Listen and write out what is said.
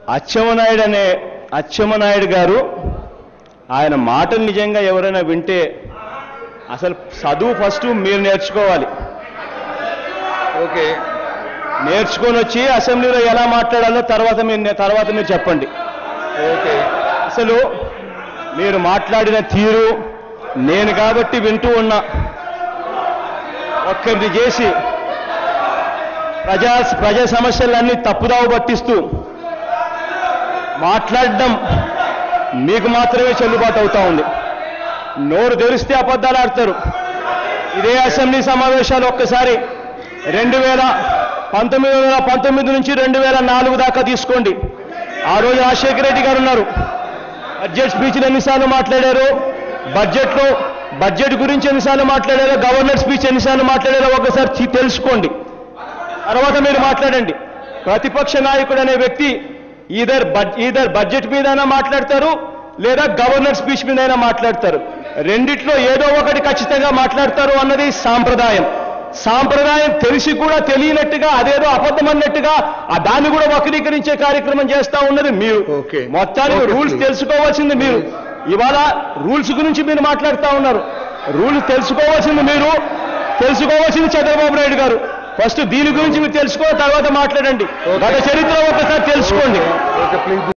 అచ్చెమనాయుడు అనే అచ్చెమనాయుడు గారు ఆయన మాటలు నిజంగా ఎవరైనా వింటే అసలు చదువు ఫస్ట్ మీరు నేర్చుకోవాలి ఓకే నేర్చుకొని వచ్చి అసెంబ్లీలో ఎలా మాట్లాడాలో తర్వాత మీరు తర్వాత మీరు చెప్పండి ఓకే అసలు మీరు మాట్లాడిన తీరు నేను కాబట్టి వింటూ ఉన్నా ఒక్కరిని చేసి ప్రజా ప్రజా సమస్యలన్నీ తప్పుదావ పట్టిస్తూ మాట్లాడడం మీకు మాత్రమే చెల్లుబాటు అవుతా ఉంది నోరు తెరిస్తే అబద్ధాలు ఆడతారు ఇదే అసెంబ్లీ సమావేశాలు ఒక్కసారి రెండు వేల పంతొమ్మిది వందల పంతొమ్మిది నుంచి రెండు వేల నాలుగు దాకా తీసుకోండి ఆ రోజు రాజశేఖర రెడ్డి గారు ఉన్నారు బడ్జెట్ స్పీచ్లు ఎన్నిసార్లు మాట్లాడారు బడ్జెట్లో బడ్జెట్ గురించి ఎన్నిసార్లు మాట్లాడారో గవర్నర్ స్పీచ్ ఎన్నిసార్లు మాట్లాడారో ఒకసారి చి- తెలుసుకోండి తర్వాత మీరు మాట్లాడండి ప్రతిపక్ష నాయకుడు అనే వ్యక్తి ఈధర్ ఈధర్ బడ్జెట్ మీదైనా మాట్లాడతారు లేదా గవర్నర్ స్పీచ్ మీదైనా మాట్లాడతారు రెండిట్లో ఏదో ఒకటి ఖచ్చితంగా మాట్లాడతారు అన్నది సాంప్రదాయం సాంప్రదాయం తెలిసి కూడా తెలియనట్టుగా అదేదో అబద్ధం అన్నట్టుగా ఆ దాన్ని కూడా వక్రీకరించే కార్యక్రమం చేస్తా ఉన్నది మీరు Okay. మొత్తానికి Okay, రూల్స్ please. తెలుసుకోవాల్సింది మీరు ఇవాళ రూల్స్ గురించి మీరు మాట్లాడుతా ఉన్నారు రూల్స్ తెలుసుకోవాల్సింది మీరు తెలుసుకోవాల్సింది చంద్రబాబు నాయుడు గారు ఫస్ట్ దీని గురించి మీరు తెలుసుకో తర్వాత మాట్లాడండి గత చరిత్ర ఒకసారి తెలుసుకోండి ఓకే ప్లీజ్